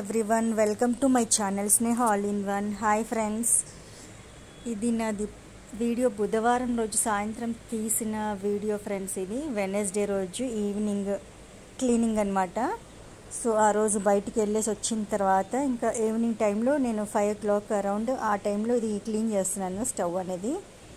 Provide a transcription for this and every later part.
everyone welcome to my channel Sneha all in one hi friends ఇది నాది video బుధవారం రోజు సాయంత్రం తీసిన వీడియో ఫ్రెండ్స్ ఇది వెనస్డే రోజు ఈవినింగ్ క్లీనింగ్ అనమాట సో ఆ రోజు బయటికి వెళ్ళేసి వచ్చిన తర్వాత ఇంకా ఈవినింగ్ టైంలో నేను ఫైవ్ ఓ క్లాక్ అరౌండ్ ఆ టైంలో ఇది క్లీన్ చేస్తున్నాను స్టవ్ అనేది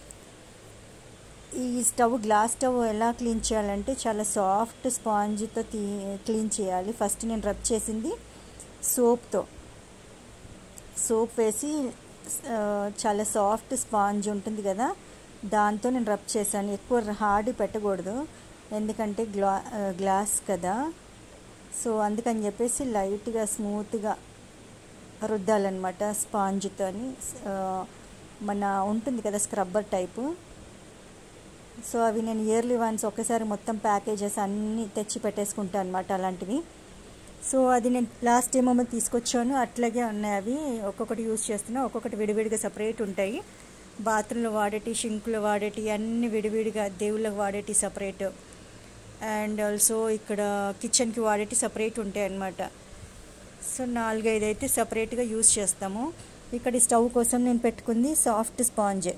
ఈ స్టవ్ గ్లాస్ స్టవ్ ఎలా క్లీన్ చేయాలంటే చాలా సాఫ్ట్ స్పాంజ్తో తీ క్లీన్ చేయాలి ఫస్ట్ నేను రబ్ చేసింది సోప్తో సోప్ వేసి చాలా సాఫ్ట్ స్పాంజ్ ఉంటుంది కదా దాంతో నేను రబ్ చేశాను ఎక్కువ హార్డ్ పెట్టకూడదు ఎందుకంటే గ్లా గ్లాస్ కదా సో అందుకని చెప్పేసి లైట్గా స్మూత్గా రుద్దాలన్నమాట స్పాంజ్తోని మన ఉంటుంది కదా స్క్రబ్బర్ టైపు సో అవి నేను ఇయర్లీ వన్స్ ఒకేసారి మొత్తం ప్యాకేజెస్ అన్నీ తెచ్చి పెట్టేసుకుంటాను అనమాట అలాంటివి సో అది నేను లాస్ట్ టైం ఏమో తీసుకొచ్చాను అట్లాగే ఉన్నాయి అవి ఒక్కొక్కటి యూజ్ చేస్తున్నా ఒక్కొక్కటి విడివిడిగా సపరేట్ ఉంటాయి బాత్రూంలో వాడేటి షింకులో వాడేటి అన్ని విడివిడిగా దేవుళ్ళకి వాడేటి సపరేట్ అండ్ ఆల్సో ఇక్కడ కిచెన్కి వాడేటి సపరేట్ ఉంటాయి అన్నమాట సో నాలుగైదు అయితే సపరేట్గా యూజ్ చేస్తాము ఇక్కడ స్టవ్ కోసం నేను పెట్టుకుంది సాఫ్ట్ స్పాంజ్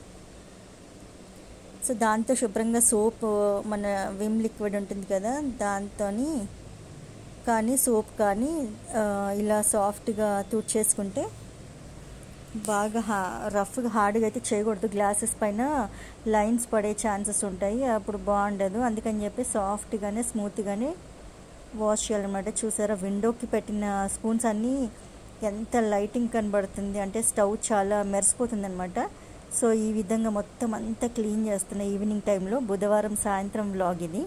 సో దాంతో శుభ్రంగా సోప్ మన విమ్ లిక్విడ్ ఉంటుంది కదా దాంతో కానీ సోప్ కానీ ఇలా సాఫ్ట్గా తుడిచేసుకుంటే బాగా హా రఫ్గా హార్డ్గా అయితే చేయకూడదు గ్లాసెస్ పైన లైన్స్ పడే ఛాన్సెస్ ఉంటాయి అప్పుడు బాగుండదు అందుకని చెప్పి సాఫ్ట్గానే స్మూత్గానే వాష్ చేయాలన్నమాట చూసారా విండోకి పెట్టిన స్పూన్స్ అన్నీ ఎంత లైటింగ్ కనబడుతుంది అంటే స్టవ్ చాలా మెరిసిపోతుంది అనమాట సో ఈ విధంగా మొత్తం అంతా క్లీన్ చేస్తున్నా ఈవినింగ్ టైంలో బుధవారం సాయంత్రం వ్లాగ్ ఇది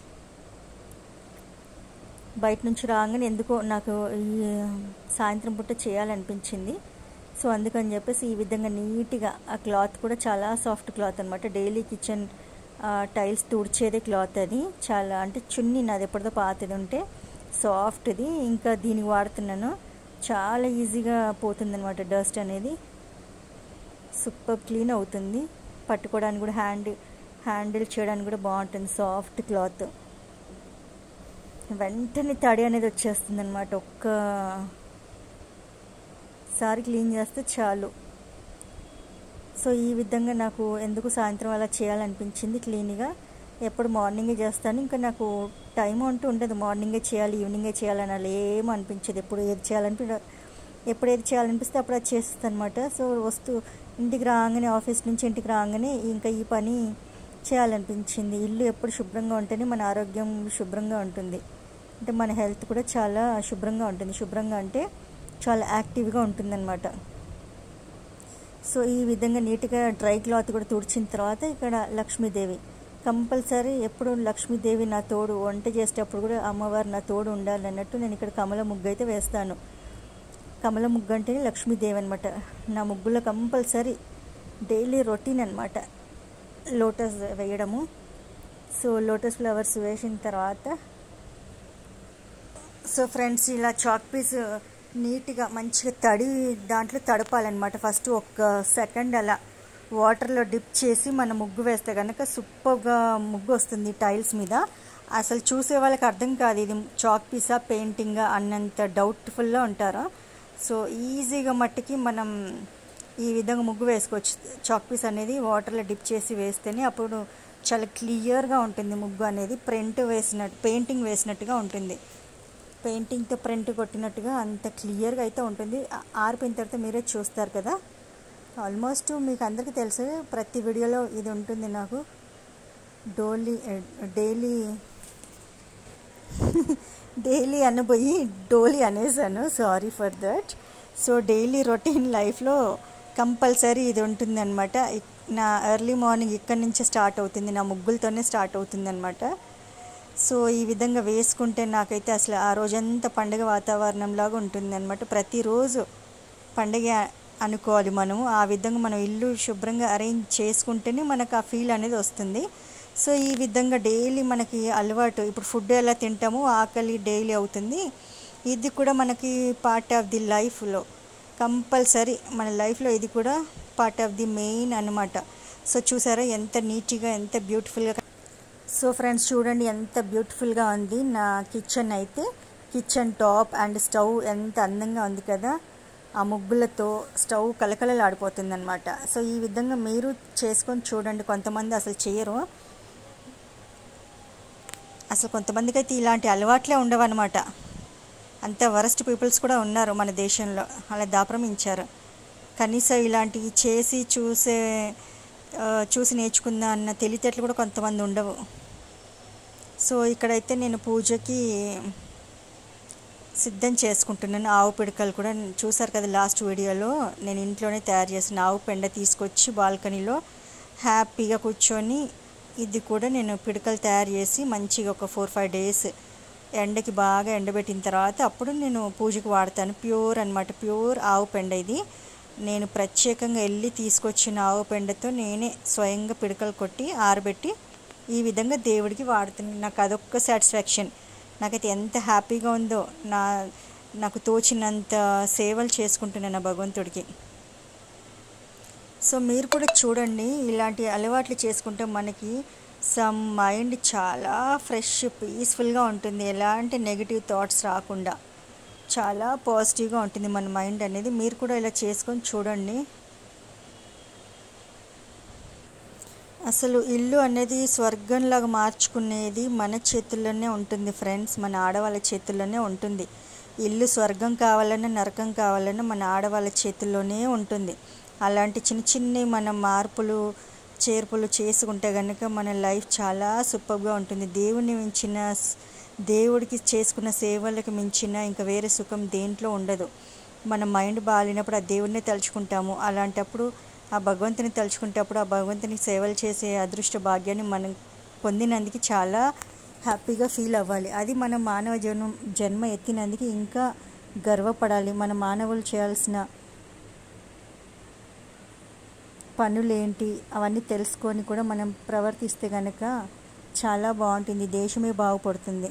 బయట నుంచి రాగానే ఎందుకో నాకు ఈ సాయంత్రం పూట చేయాలనిపించింది సో అందుకని చెప్పేసి ఈ విధంగా నీట్గా ఆ క్లాత్ కూడా చాలా సాఫ్ట్ క్లాత్ అనమాట డైలీ కిచెన్ టైల్స్ తుడిచేదే క్లాత్ అది చాలా అంటే చున్నీ నాది ఎప్పటిదో పాతది ఉంటే సాఫ్ట్ది ఇంకా దీనికి వాడుతున్నాను చాలా ఈజీగా పోతుందన్నమాట డస్ట్ అనేది సూపర్ క్లీన్ అవుతుంది పట్టుకోవడానికి కూడా హ్యాండ్ హ్యాండిల్ చేయడానికి కూడా బాగుంటుంది సాఫ్ట్ క్లాత్ వెంటనే తడి అనేది వచ్చేస్తుంది అనమాట ఒక్కసారి క్లీన్ చేస్తే చాలు సో ఈ విధంగా నాకు ఎందుకు సాయంత్రం అలా చేయాలనిపించింది క్లీన్గా ఎప్పుడు మార్నింగే చేస్తాను ఇంకా నాకు టైం అంటూ ఉండదు మార్నింగే చేయాలి ఈవినింగే చేయాలని అలా ఏమో అనిపించేది ఎప్పుడు ఏది చేయాలనిపి ఎప్పుడు ఏది చేయాలనిపిస్తే అప్పుడు అది చేస్తాను అనమాట సో వస్తూ ఇంటికి రాగానే ఆఫీస్ నుంచి ఇంటికి రాగానే ఇంకా ఈ పని చేయాలనిపించింది ఇల్లు ఎప్పుడు శుభ్రంగా ఉంటేనే మన ఆరోగ్యం శుభ్రంగా ఉంటుంది అంటే మన హెల్త్ కూడా చాలా శుభ్రంగా ఉంటుంది శుభ్రంగా అంటే చాలా యాక్టివ్గా ఉంటుందన్నమాట సో ఈ విధంగా నీట్గా డ్రై క్లాత్ కూడా తుడిచిన తర్వాత ఇక్కడ లక్ష్మీదేవి కంపల్సరీ ఎప్పుడు లక్ష్మీదేవి నా తోడు వంట చేసేటప్పుడు కూడా అమ్మవారు నా తోడు ఉండాలన్నట్టు నేను ఇక్కడ కమల ముగ్గు అయితే వేస్తాను కమల ముగ్గు అంటేనే లక్ష్మీదేవి అనమాట నా ముగ్గులో కంపల్సరీ డైలీ రొటీన్ అనమాట లోటస్ వేయడము సో లోటస్ ఫ్లవర్స్ వేసిన తర్వాత సో ఫ్రెండ్స్ ఇలా చాక్ పీస్ నీట్గా మంచిగా తడి దాంట్లో తడపాలన్నమాట ఫస్ట్ ఒక సెకండ్ అలా వాటర్లో డిప్ చేసి మన ముగ్గు వేస్తే కనుక సూపర్గా ముగ్గు వస్తుంది టైల్స్ మీద అసలు చూసే వాళ్ళకి అర్థం కాదు ఇది చాక్ పీసా పెయింటింగా అన్నంత డౌట్ఫుల్గా ఉంటారు సో ఈజీగా మట్టికి మనం ఈ విధంగా ముగ్గు వేసుకోవచ్చు చాక్ పీస్ అనేది వాటర్లో డిప్ చేసి వేస్తేనే అప్పుడు చాలా క్లియర్గా ఉంటుంది ముగ్గు అనేది ప్రింట్ వేసినట్టు పెయింటింగ్ వేసినట్టుగా ఉంటుంది పెయింటింగ్తో ప్రింట్ కొట్టినట్టుగా అంత క్లియర్గా అయితే ఉంటుంది ఆరిపోయిన తర్వాత మీరే చూస్తారు కదా ఆల్మోస్ట్ మీకు అందరికీ తెలుసు ప్రతి వీడియోలో ఇది ఉంటుంది నాకు డోలీ డైలీ డైలీ అనబోయి డోలీ అనేసాను sorry for that so daily routine లైఫ్లో కంపల్సరీ ఇది ఉంటుంది అనమాట నా ఎర్లీ మార్నింగ్ ఇక్కడి నుంచే స్టార్ట్ అవుతుంది నా ముగ్గులతోనే స్టార్ట్ అవుతుంది అనమాట సో ఈ విధంగా వేసుకుంటే నాకైతే అసలు ఆ రోజంతా పండగ వాతావరణంలాగా ఉంటుంది అనమాట ప్రతిరోజు పండగ అనుకోవాలి మనము ఆ విధంగా మనం ఇల్లు శుభ్రంగా అరేంజ్ చేసుకుంటేనే మనకు ఆ ఫీల్ అనేది వస్తుంది సో ఈ విధంగా డైలీ మనకి అలవాటు ఇప్పుడు ఫుడ్ ఎలా తింటామో ఆకలి డైలీ అవుతుంది ఇది కూడా మనకి పార్ట్ ఆఫ్ ది లైఫ్లో కంపల్సరీ మన లైఫ్లో ఇది కూడా పార్ట్ ఆఫ్ ది మెయిన్ అనమాట సో చూసారా ఎంత నీట్గా ఎంత బ్యూటిఫుల్గా సో ఫ్రెండ్స్ చూడండి ఎంత బ్యూటిఫుల్గా ఉంది నా కిచెన్ అయితే కిచెన్ టాప్ అండ్ స్టవ్ ఎంత అందంగా ఉంది కదా ఆ ముగ్గులతో స్టవ్ కలకలలాడిపోతుంది అనమాట సో ఈ విధంగా మీరు చేసుకొని చూడండి కొంతమంది అసలు చేయరు అసలు కొంతమందికి అయితే ఇలాంటి అలవాట్లే ఉండవన్నమాట అంత వరస్ట్ పీపుల్స్ కూడా ఉన్నారు మన దేశంలో అలా దాపరమించారు కనీసం ఇలాంటివి చేసి చూసే ఆ, చూసి నేర్చుకుందా అన్న తెలివితేటలు కూడా కొంతమంది ఉండవు సో ఇక్కడైతే నేను పూజకి సిద్ధం చేసుకుంటున్నాను ఆవు పిడకలు కూడా చూసారు కదా లాస్ట్ వీడియోలో నేను ఇంట్లోనే తయారు చేసిన ఆవు పెండ తీసుకొచ్చి బాల్కనీలో హ్యాపీగా కూర్చొని ఇది కూడా నేను పిడకలు తయారు చేసి మంచిగా ఒక ఫోర్ ఫైవ్ డేస్ ఎండకి బాగా ఎండబెట్టిన తర్వాత అప్పుడు నేను పూజకి వాడతాను ప్యూర్ అన్నమాట ప్యూర్ ఆవు పెండ ఇది నేను ప్రత్యేకంగా వెళ్ళి తీసుకొచ్చిన ఆవు పెండతో నేనే స్వయంగా పిడకలు కొట్టి ఆరబెట్టి ఈ విధంగా దేవుడికి వాడుతున్నాను నాకు అదొక్క సాటిస్ఫాక్షన్ నాకైతే ఎంత హ్యాపీగా ఉందో నా నాకు తోచినంత సేవలు చేసుకుంటున్నాను నా భగవంతుడికి సో మీరు కూడా చూడండి ఇలాంటి అలవాట్లు చేసుకుంటే మనకి సమ్ మైండ్ చాలా ఫ్రెష్ పీస్ఫుల్గా ఉంటుంది ఎలాంటి నెగిటివ్ థాట్స్ రాకుండా చాలా పాజిటివ్గా ఉంటుంది మన మైండ్ అనేది మీరు కూడా ఇలా చేసుకొని చూడండి అసలు ఇల్లు అనేది స్వర్గంలాగా మార్చుకునేది మన చేతుల్లోనే ఉంటుంది ఫ్రెండ్స్ మన ఆడవాళ్ళ చేతుల్లోనే ఉంటుంది ఇల్లు స్వర్గం కావాలన్నా నరకం కావాలన్నా మన ఆడవాళ్ళ చేతుల్లోనే ఉంటుంది అలాంటి చిన్న చిన్న మన మార్పులు చేర్పులు చేసుకుంటే కనుక మన లైఫ్ చాలా సూపర్గా ఉంటుంది దేవుని మించిన స్- దేవుడికి చేసుకున్న సేవలకు మించిన ఇంకా వేరే సుఖం దేంట్లో ఉండదు మన మైండ్ బాగాలేనప్పుడు ఆ దేవుడిని తలుచుకుంటాము అలాంటప్పుడు ఆ భగవంతుని తలుచుకుంటప్పుడు ఆ భగవంతుని సేవలు చేసే అదృష్ట భాగ్యాన్ని మనం పొందినందుకు చాలా హ్యాపీగా ఫీల్ అవ్వాలి అది మన మానవ జన్మ జన్మ ఎత్తినందుకు ఇంకా గర్వపడాలి మన మానవులు చేయాల్సిన పనులేంటి అవన్నీ తెలుసుకొని కూడా మనం ప్రవర్తిస్తే కనుక చాలా బాగుంటుంది దేశమే బాగుపడుతుంది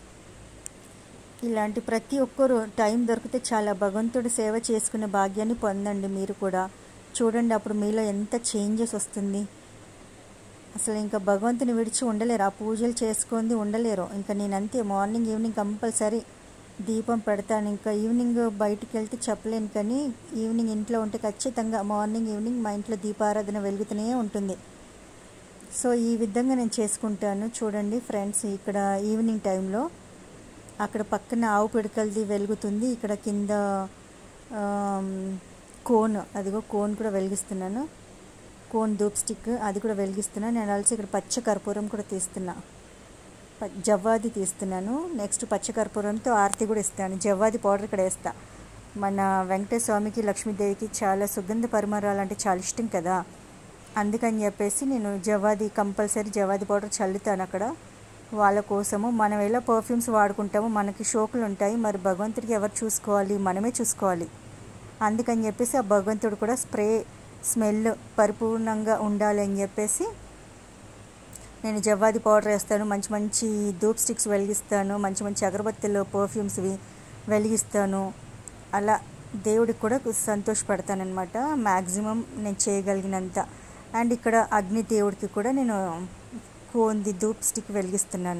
ఇలాంటి ప్రతి ఒక్కరు టైం దొరికితే చాలా భగవంతుడి సేవ చేసుకునే భాగ్యాన్ని పొందండి మీరు కూడా చూడండి అప్పుడు మీలో ఎంత చేంజెస్ వస్తుంది అసలు ఇంకా భగవంతుని విడిచి ఉండలేరు ఆ పూజలు చేసుకుంది ఉండలేరు ఇంకా నేను అంతే మార్నింగ్ ఈవినింగ్ కంపల్సరీ దీపం పెడతాను ఇంకా ఈవినింగ్ బయటికి వెళ్తే చెప్పలేను కానీ ఈవినింగ్ ఇంట్లో ఉంటే ఖచ్చితంగా మార్నింగ్ ఈవినింగ్ మా ఇంట్లో దీపారాధన వెలుగుతూనే ఉంటుంది సో ఈ విధంగా నేను చేసుకుంటాను చూడండి ఫ్రెండ్స్ ఇక్కడ ఈవినింగ్ టైంలో అక్కడ పక్కన ఆవు పిడకలది వెలుగుతుంది ఇక్కడ కింద ఆమ్, కోన్ అదిగో కోన్ కూడా వెలిగిస్తున్నాను కోన్ ధూప్ స్టిక్ అది కూడా వెలిగిస్తున్నాను నేను ఆల్సో ఇక్కడ పచ్చ కర్పూరం కూడా తీస్తున్నా ప- జవ్వాది తీస్తున్నాను నెక్స్ట్ పచ్చ కర్పూరంతో ఆరతి కూడా ఇస్తాను జవ్వాది పౌడర్ ఇక్కడ వేస్తా మన వెంకటేశ్వర స్వామికి లక్ష్మీదేవికి చాలా సుగంధ పరిమళాలు అంటే చాలా ఇష్టం కదా అందుకని చెప్పేసి నేను జవాది కంపల్సరీ జవాది పౌడర్ చల్లుతాను అక్కడ వాళ్ళ కోసము మనం ఎలా పర్ఫ్యూమ్స్ వాడుకుంటామో మనకి షోకులు ఉంటాయి మరి భగవంతుడికి ఎవరు చూసుకోవాలి మనమే చూసుకోవాలి అందుకని చెప్పేసి ఆ భగవంతుడు కూడా స్ప్రే స్మెల్ పరిపూర్ణంగా ఉండాలి అని చెప్పేసి నేను జవ్వాది పౌడర్ వేస్తాను మంచి మంచి ధూప్ స్టిక్స్ వెలిగిస్తాను మంచి మంచి అగరబత్తులు పర్ఫ్యూమ్స్వి వెలిగిస్తాను అలా దేవుడికి కూడా సంతోషపడతానమాట మ్యాక్సిమం నేను చేయగలిగినంత అండ్ ఇక్కడ అగ్ని దేవుడికి కూడా నేను కోంది ధూప్ స్టిక్ వెలిగిస్తున్నాను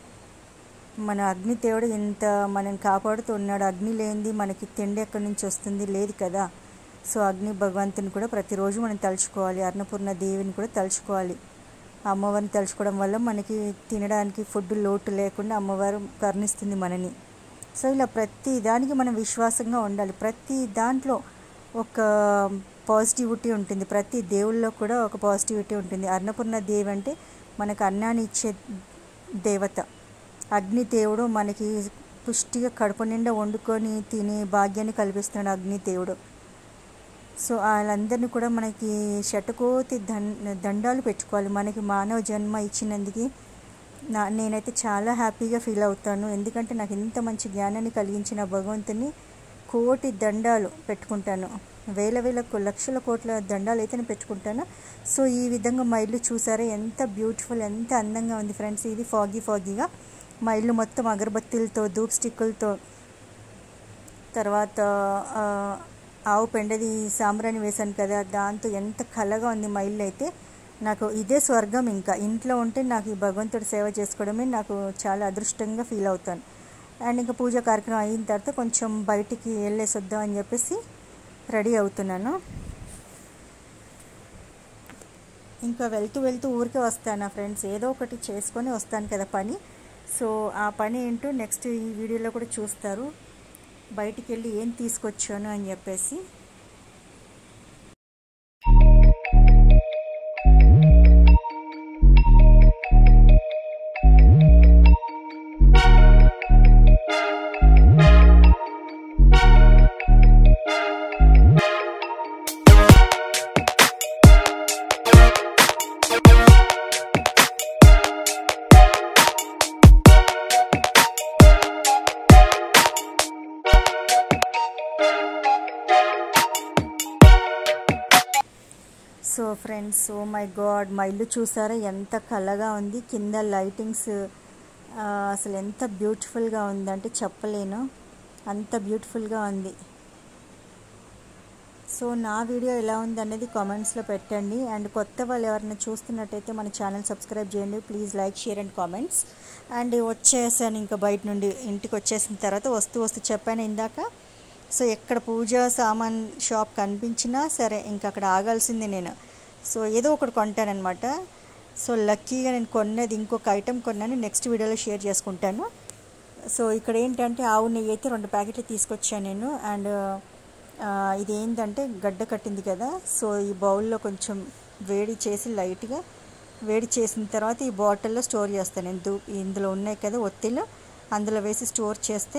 మన అగ్ని దేవుడు ఎంత మనం కాపాడుతూ ఉన్నాడు అగ్ని లేనిది మనకి తిండి ఎక్కడి నుంచి వస్తుంది లేదు కదా సో అగ్ని భగవంతుని కూడా ప్రతిరోజు మనం తలుచుకోవాలి అన్నపూర్ణ దేవిని కూడా తలుచుకోవాలి అమ్మవారిని తలుచుకోవడం వల్ల మనకి తినడానికి ఫుడ్ లోటు లేకుండా అమ్మవారు కరుణిస్తుంది మనని సో ఇలా ప్రతి దానికి మనం విశ్వాసంగా ఉండాలి ప్రతి దాంట్లో ఒక పాజిటివిటీ ఉంటుంది ప్రతి దేవుళ్ళలో కూడా ఒక పాజిటివిటీ ఉంటుంది అన్నపూర్ణ దేవి అంటే మనకు అన్నాన్ని ఇచ్చే దేవత అగ్ని దేవుడు మనకి పుష్టిగా కడుపు నిండా వండుకొని తినే భాగ్యాన్ని కల్పిస్తున్నాడు అగ్ని దేవుడు సో వాళ్ళందరినీ కూడా మనకి షటకోతి దం దండాలు పెట్టుకోవాలి మనకి మానవ జన్మ ఇచ్చినందుకు నా నేనైతే చాలా హ్యాపీగా ఫీల్ అవుతాను ఎందుకంటే నాకు ఇంత మంచి జ్ఞానాన్ని కలిగించిన భగవంతుని కోటి దండాలు పెట్టుకుంటాను వేల వేల కో- లక్షల కోట్ల దండాలు అయితే నేను పెట్టుకుంటాను సో ఈ విధంగా మా ఇల్లు చూసారా ఎంత బ్యూటిఫుల్ ఎంత అందంగా ఉంది ఫ్రెండ్స్ ఇది ఫాగీ ఫాగీగా మా ఇల్లు మొత్తం అగరబత్తీలతో ధూప్ స్టిక్కులతో తర్వాత ఆ, ఆవు పెండది సాంబ్రాణి వేశాను కదా దాంతో ఎంత కలగా ఉంది మా ఇల్లు అయితే నాకు ఇదే స్వర్గం ఇంకా ఇంట్లో ఉంటే నాకు ఈ భగవంతుడి సేవ చేసుకోవడమే నాకు చాలా అదృష్టంగా ఫీల్ అవుతాను అండ్ ఇంకా పూజ కార్యక్రమం అయిన తర్వాత కొంచెం బయటికి వెళ్ళేసి వద్దాం అని చెప్పేసి రెడీ అవుతున్నాను ఇంకా వెళ్తూ వెళ్తూ ఊరికే వస్తాను ఫ్రెండ్స్ ఏదో ఒకటి చేసుకొని వస్తాను కదా పని సో ఆ పని ఏంటో నెక్స్ట్ ఈ వీడియోలో కూడా చూస్తారు బయటికి వెళ్ళి ఏం తీసుకొచ్చాను అని చెప్పేసి so friends oh my god మా ఇల్లు చూసారా ఎంత కలగా ఉంది కింద లైటింగ్స్ అసలు ఎంత బ్యూటిఫుల్గా ఉందంటే చెప్పలేను అంత బ్యూటిఫుల్గా ఉంది సో నా వీడియో ఎలా ఉంది అనేది కామెంట్స్లో పెట్టండి అండ్ కొత్త వాళ్ళు ఎవరైనా చూస్తున్నట్టయితే మన ఛానల్ సబ్స్క్రైబ్ చేయండి please like share and comments and వచ్చేసాను ఇంకా బయట నుండి ఇంటికి వచ్చేసిన తర్వాత వస్తూ వస్తూ చెప్పాను ఇందాక సో ఎక్కడ పూజ సామాన్ షాప్ కనిపించినా సరే ఇంకా అక్కడ ఆగాల్సిందే నేను సో ఏదో ఒకటి కొంటానమాట సో లక్కీగా నేను కొన్నది ఇంకొక ఐటెం కొన్నాను నెక్స్ట్ వీడియోలో షేర్ చేసుకుంటాను సో ఇక్కడ ఏంటంటే ఆవు నెయ్యి అయితే రెండు ప్యాకెట్లు తీసుకొచ్చాను నేను అండ్ ఇది ఏంటంటే గడ్డ కట్టింది కదా సో ఈ బౌల్లో కొంచెం వేడి చేసి లైట్గా వేడి చేసిన తర్వాత ఈ బాటిల్లో స్టోర్ చేస్తాను నేను ఇందులో ఉన్నాయి కదా ఒత్తిళ్ళు అందులో వేసి స్టోర్ చేస్తే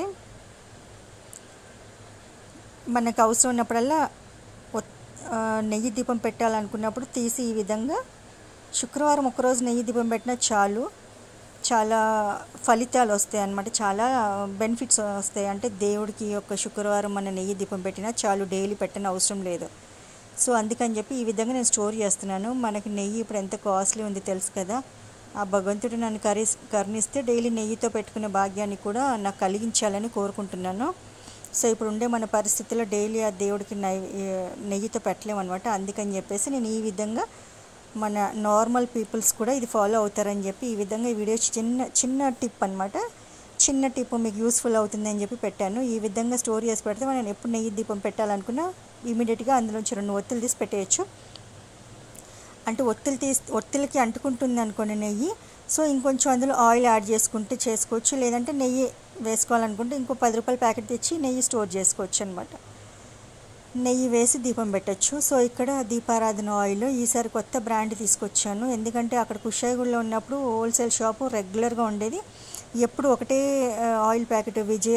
మనకు అవసరం ఉన్నప్పుడల్లా నెయ్యి దీపం పెట్టాలనుకున్నప్పుడు తీసి ఈ విధంగా శుక్రవారం ఒకరోజు నెయ్యి దీపం పెట్టినా చాలు చాలా ఫలితాలు వస్తాయి అన్నమాట చాలా బెనిఫిట్స్ వస్తాయి అంటే దేవుడికి ఒక శుక్రవారం మన నెయ్యి దీపం పెట్టినా చాలు డైలీ పెట్టని అవసరం లేదు సో అందుకని చెప్పి ఈ విధంగా నేను స్టోర్ చేస్తున్నాను మనకి నెయ్యి ఇప్పుడు ఎంత కాస్ట్లీ ఉంది తెలుసు కదా ఆ భగవంతుడు నన్ను కరి కరుణిస్తే డైలీ నెయ్యితో పెట్టుకునే భాగ్యాన్ని కూడా నాకు కలిగించాలని కోరుకుంటున్నాను సో ఇప్పుడు ఉండే మన పరిస్థితుల్లో డైలీ ఆ దేవుడికి నెయ్యితో పెట్టలేమన్నమాట అందుకని చెప్పేసి నేను ఈ విధంగా మన నార్మల్ పీపుల్స్ కూడా ఇది ఫాలో అవుతారని చెప్పి ఈ విధంగా ఈ వీడియో చిన్న చిన్న టిప్ అనమాట చిన్న టిప్ మీకు యూస్ఫుల్ అవుతుందని చెప్పి పెట్టాను ఈ విధంగా స్టోర్ చేసి పెడితే మనం ఎప్పుడు నెయ్యి దీపం పెట్టాలనుకున్నా ఇమీడియట్గా అందులోంచి రెండు ఒత్తులు తీసి పెట్టేయచ్చు అంటే ఒత్తులు తీసి ఒత్తులకి అంటుకుంటుంది అనుకోండి నెయ్యి సో ఇంకొంచెం అందులో ఆయిల్ యాడ్ చేసుకుంటే చేసుకోవచ్చు లేదంటే నెయ్యి వేసుకోవాలనుకుంటే ఇంకో పది రూపాయల ప్యాకెట్ తెచ్చి నెయ్యి స్టోర్ చేసుకోవచ్చు అనమాట నెయ్యి వేసి దీపం పెట్టచ్చు సో ఇక్కడ దీపారాధన ఆయిల్ ఈసారి కొత్త బ్రాండ్ తీసుకొచ్చాను ఎందుకంటే అక్కడ కుషాయిగూడలో ఉన్నప్పుడు హోల్సేల్ షాపు రెగ్యులర్గా ఉండేది ఎప్పుడు ఒకటే ఆయిల్ ప్యాకెట్ విజయ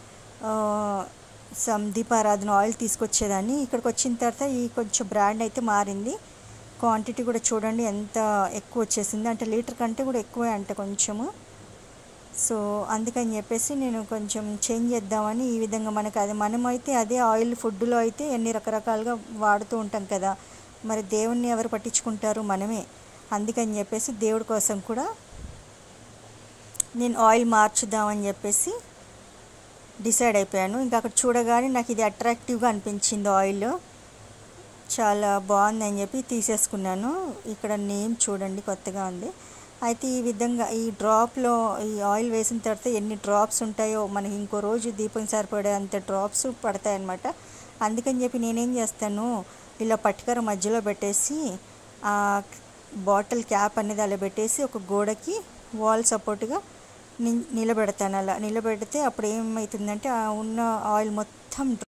సమ్ దీపారాధన ఆయిల్ తీసుకొచ్చేదాన్ని ఇక్కడికి వచ్చిన తర్వాత ఈ కొంచెం బ్రాండ్ అయితే మారింది క్వాంటిటీ కూడా చూడండి ఎంత ఎక్కువ వచ్చేసింది అంటే లీటర్ కంటే కూడా ఎక్కువే అంట కొంచెము సో అందుకని చెప్పేసి నేను కొంచెం చేంజ్ చేద్దామని ఈ విధంగా మనకు అది మనమైతే అదే ఆయిల్ ఫుడ్లో అయితే ఎన్ని రకరకాలుగా వాడుతూ ఉంటాం కదా మరి దేవుణ్ణి ఎవరు పట్టించుకుంటారు మనమే అందుకని చెప్పేసి దేవుడి కోసం కూడా నేను ఆయిల్ మార్చుదామని చెప్పేసి డిసైడ్ అయిపోయాను ఇంకా అక్కడ చూడగానే నాకు ఇది అట్రాక్టివ్గా అనిపించింది ఆయిల్ చాలా బాగుందని చెప్పి తీసేసుకున్నాను ఇక్కడ నేమ్ చూడండి కొత్తగా ఉంది అయితే ఈ విధంగా ఈ డ్రాప్లో ఈ ఆయిల్ వేసిన తర్వాత ఎన్ని డ్రాప్స్ ఉంటాయో మనకి ఇంకో రోజు దీపం సరిపడే అంత డ్రాప్స్ పడతాయి అన్నమాట అందుకని చెప్పి నేనేం చేస్తాను ఇలా పట్టుకర మధ్యలో పెట్టేసి ఆ బాటిల్ క్యాప్ అనేది అలా పెట్టేసి ఒక గోడకి వాల్ సపోర్ట్గా నిలబెడతాను అలా నిలబెడితే అప్పుడు ఏమవుతుందంటే ఆ ఉన్న ఆయిల్ మొత్తం